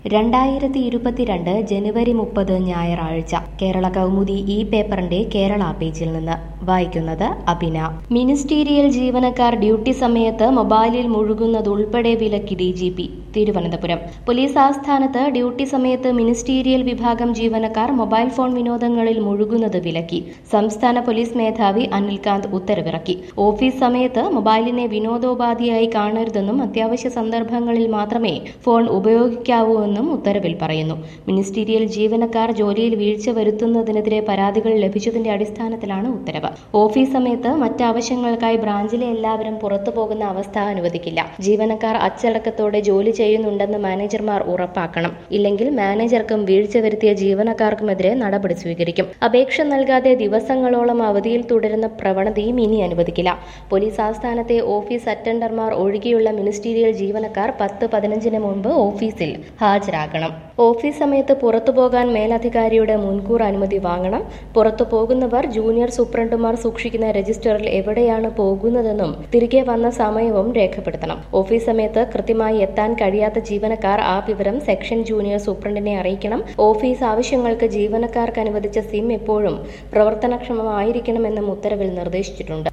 രണ്ടായിരത്തി ഇരുപത്തിരണ്ട് ജനുവരി മുപ്പത് ഞായറാഴ്ച കേരള കൗമുദി ഈ പേപ്പറിന്റെ കേരള പേജിൽ നിന്ന് വായിക്കുന്നത് അഭിന മിനിസ്റ്റീരിയൽ ജീവനക്കാർ ഡ്യൂട്ടി സമയത്ത് മൊബൈലിൽ മുഴുകുന്നതുൾപ്പെടെ വിലക്കി D G P Thiruvananthapuram police ആസ്ഥാനത്ത് ഡ്യൂട്ടി സമയത്ത് മിനിസ്റ്റീരിയൽ വിഭാഗം ജീവനക്കാർ മൊബൈൽ ഫോൺ വിനോദങ്ങളിൽ മുഴുകുന്നത് വിലക്കി സംസ്ഥാന പോലീസ് മേധാവി അനിൽകാന്ത് ഉത്തരവിറക്കി ഓഫീസ് സമയത്ത് മൊബൈലിനെ വിനോദോപാധിയായി കാണരുതെന്നും അത്യാവശ്യ സന്ദർഭങ്ങളിൽ മാത്രമേ ഫോൺ ഉപയോഗിക്കാവൂ എന്നും ഉത്തരവിൽ പറയുന്നു മിനിസ്റ്റീരിയൽ ജീവനക്കാർ ജോലിയിൽ വീഴ്ച വരുത്തുന്നതിനെതിരെ പരാതികൾ ലഭിച്ചതിന്റെ അടിസ്ഥാനത്തിലാണ് ഉത്തരവ് ഓഫീസ് സമയത്ത് മറ്റാവശ്യങ്ങൾക്കായി ബ്രാഞ്ചിലെ എല്ലാവരും പുറത്തു പോകുന്ന അവസ്ഥ അനുവദിക്കില്ല ജീവനക്കാർ അച്ചടക്കത്തോടെ ജോലി ചെയ്യുന്നുണ്ടെന്ന് മാനേജർമാർ ഉറപ്പാക്കണം ഇല്ലെങ്കിൽ മാനേജർക്കും വീഴ്ച വരുത്തിയ ജീവനക്കാർക്കുമെതിരെ നടപടി സ്വീകരിക്കും അപേക്ഷ നൽകാതെ ദിവസങ്ങളോളം അവധിയിൽ തുടരുന്ന പ്രവണതയും ഇനി അനുവദിക്കില്ല പോലീസ് ആസ്ഥാനത്തെ ഓഫീസ് അറ്റൻഡർമാർ ഒഴികെയുള്ള മിനിസ്റ്റീരിയൽ ജീവനക്കാർ പത്ത് പതിനഞ്ചിന് മുൻപ് ഓഫീസിൽ ഹാജരാകണം ഓഫീസ് സമയത്ത് പുറത്തു പോകാൻ മേലധികാരിയുടെ മുൻകൂർ അനുമതി വാങ്ങണം പുറത്തു പോകുന്നവർ ജൂനിയർ സൂപ്രണ്ടുമാർ സൂക്ഷിക്കുന്ന രജിസ്റ്ററിൽ എവിടെയാണ് പോകുന്നതെന്നും തിരികെ വന്ന സമയവും രേഖപ്പെടുത്തണം ഓഫീസ് സമയത്ത് കൃത്യമായി എത്താൻ കഴിയാത്ത ജീവനക്കാർ ആ വിവരം സെക്ഷൻ ജൂനിയർ സൂപ്രണ്ടിനെ അറിയിക്കണം ഓഫീസ് ആവശ്യങ്ങൾക്ക് ജീവനക്കാർക്ക് അനുവദിച്ച സിം എപ്പോഴും പ്രവർത്തനക്ഷമമായിരിക്കണമെന്നും ഉത്തരവിൽ നിർദ്ദേശിച്ചിട്ടുണ്ട്